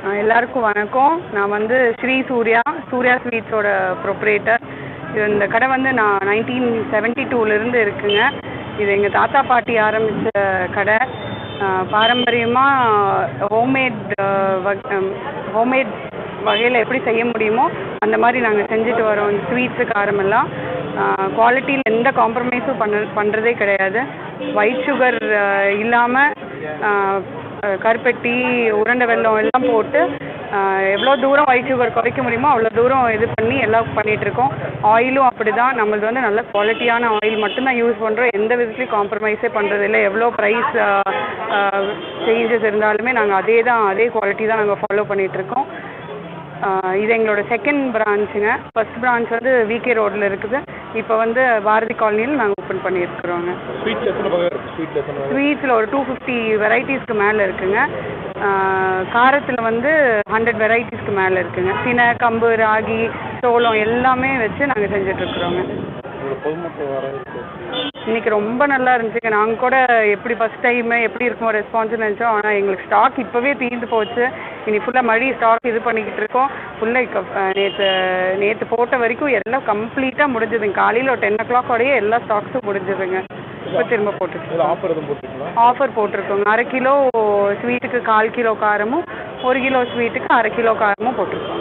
ஆ, எல்லாருக்கும் வணக்கம் நான் வந்து ஸ்ரீ சூர்யா சூர்யா ஸ்வீட்ஸோட ப்ரொப்ரேட்டர் இது இந்த கடை வந்து நான் நைன்டீன் செவன்ட்டி டூலேருந்து இருக்குங்க இது எங்கள் தாத்தா பாட்டி ஆரம்பித்த கடை பாரம்பரியமாக ஹோம்மேட் ஹோம்மேட் வகையில் எப்படி செய்ய முடியுமோ அந்த மாதிரி நாங்கள் செஞ்சுட்டு வரோம் ஸ்வீட்ஸு காரமெல்லாம் குவாலிட்டியில் எந்த காம்ப்ரமைஸும் பண்ண பண்ணுறதே கிடையாது ஒயிட் சுகர் இல்லாமல் கருப்பட்டி உருண்டை வெல்லம் எல்லாம் போட்டு எவ்வளோ தூரம் ஒயிட் சுகர் குறைக்க முடியுமோ அவ்வளோ தூரம் இது பண்ணி எல்லாம் பண்ணிகிட்ருக்கோம் ஆயிலும் அப்படி தான் நம்மளது வந்து நல்ல குவாலிட்டியான ஆயில் மட்டும்தான் யூஸ் பண்ணுறோம் எந்த விதத்துலையும் காம்ப்ரமைஸே பண்ணுறது இல்லை எவ்வளோ ப்ரைஸ் சேஞ்சஸ் இருந்தாலுமே நாங்கள் அதே தான் அதே குவாலிட்டி தான் நாங்கள் ஃபாலோ பண்ணிகிட்ருக்கோம் இது எங்களோட செகண்ட் பிரான்ச்சுங்க ஃபர்ஸ்ட் பிரான்ச் வந்து விகே ரோட்டில் இருக்குது இப்போ வந்து பாரதி காலனியில் நாங்கள் ஓப்பன் பண்ணியிருக்கிறோங்க ஸ்வீட்ல எத்தனை வகை இருக்கு ஸ்வீட்ல எத்தனை வகை ஸ்வீட்ஸில் ஒரு டூ ஃபிஃப்டி வெரைட்டிஸ்க்கு மேலே இருக்குங்க காரத்தில் வந்து ஹண்ட்ரட் வெரைட்டிஸ்க்கு மேலே இருக்குங்க தினை கம்பு ராகி சோளம் எல்லாமே வச்சு நாங்கள் செஞ்சிட்ருக்குறோங்க உங்களோட பொதுமக்கள் வரவேற்பு இன்னைக்கு ரொம்ப நல்லா இருந்துச்சுங்க நாங்கள் கூட எப்படி ஃபஸ்ட் டைமு எப்படி இருக்குமோ ரெஸ்பான்ஸ்னு நினச்சோம் ஆனால் எங்களுக்கு ஸ்டாக் இப்போவே தீர்ந்து போச்சு இனி ஃபுல்லாக மறுபடி ஸ்டாக் இது பண்ணிக்கிட்டு இருக்கோம் ஃபுல்லாக நேற்று நேற்று போட்ட வரைக்கும் எல்லாம் கம்ப்ளீட்டாக முடிஞ்சதுங்க காலையில் ஒரு டென் ஓ கிளாக் வரையும் எல்லா ஸ்டாக்ஸும் முடிஞ்சதுங்க இப்போ திரும்ப போட்டுட்டு இதில் ஆஃபர் எதுவும் போட்டுருக்கீங்களா ஆஃபர் போட்டிருக்கோங்க அரை கிலோ ஸ்வீட்டுக்கு கால் கிலோ காரமும் ஒரு கிலோ ஸ்வீட்டுக்கு அரை கிலோ காரமும் போட்டிருக்கோம்